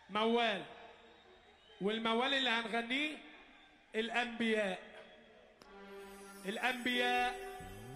موال والموال اللي هنغنيه الانبياء الانبياء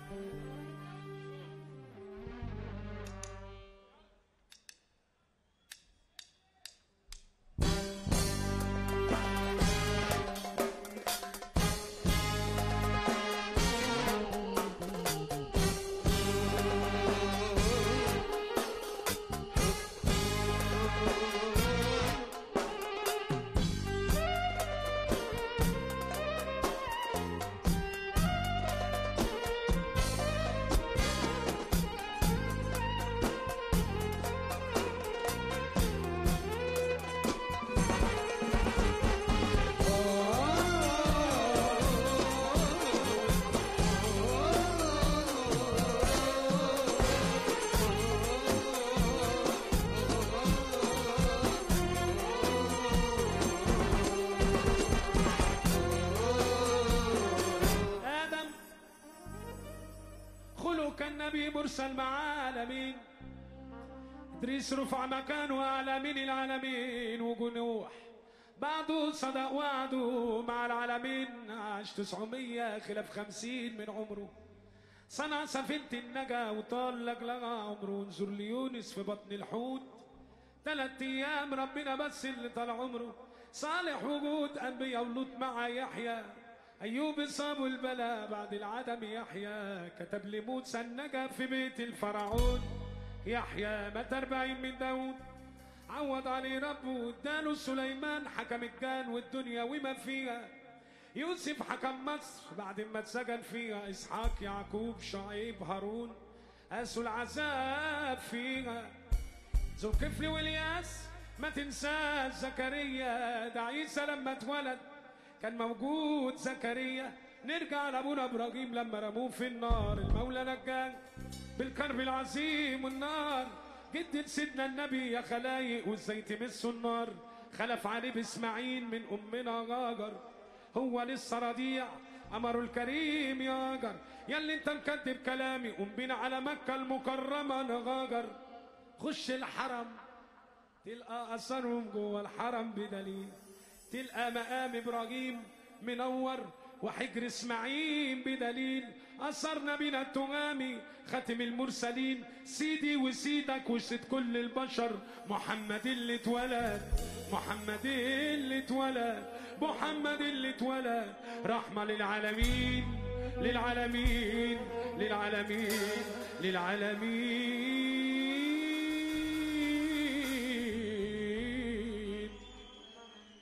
آدم خلق النبي مرسل مع عالمين إدريس رفع مكانه أعلى من العالمين وجنوح بعده صدق وعده مع العالمين عاش 900 خلاف 50 من عمره صنع سفينة النجا وطال لجلجة عمره انظر ليونس في بطن الحوت ثلاث ايام ربنا بس اللي طال عمره صالح وجود انبياء ولوط مع يحيى ايوب صاب البلاء بعد العدم يحيى كتب لموسى النجا في بيت الفرعون يحيى مات أربعين من داود عوض عليه ربه اداله سليمان حكم الجان والدنيا وما فيها يوسف حكم مصر بعد ما اتسجن فيها اسحاق يعقوب شعيب هارون قاسوا العذاب فيها ذو الكفل والياس ما تنساش زكريا ده عيسى لما اتولد كان موجود زكريا نرجع لابونا ابراهيم لما رموه في النار المولى نجاه بالكرب العظيم والنار جد سيدنا النبي يا خلايق وازاي تمسوا النار خلف عليه باسماعيل من امنا غاجر هو لسه رضيع امره الكريم يا جر ياللي انت مكذب كلامي قوم بينا على مكه المكرمه نغاجر خش الحرم تلقى اثرهم جوه الحرم بدليل تلقى مقام ابراهيم منور وحجر اسماعيل بدليل اثرنا بنا التغامي خاتم المرسلين سيدي وسيدك وسيد كل البشر محمد اللي اتولد محمد اللي اتولد محمد اللي اتولد رحمه للعالمين للعالمين للعالمين للعالمين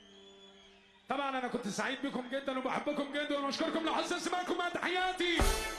طبعا انا كنت سعيد بكم جدا وبحبكم جدا واشكركم لحسن سماعكم مع تحياتي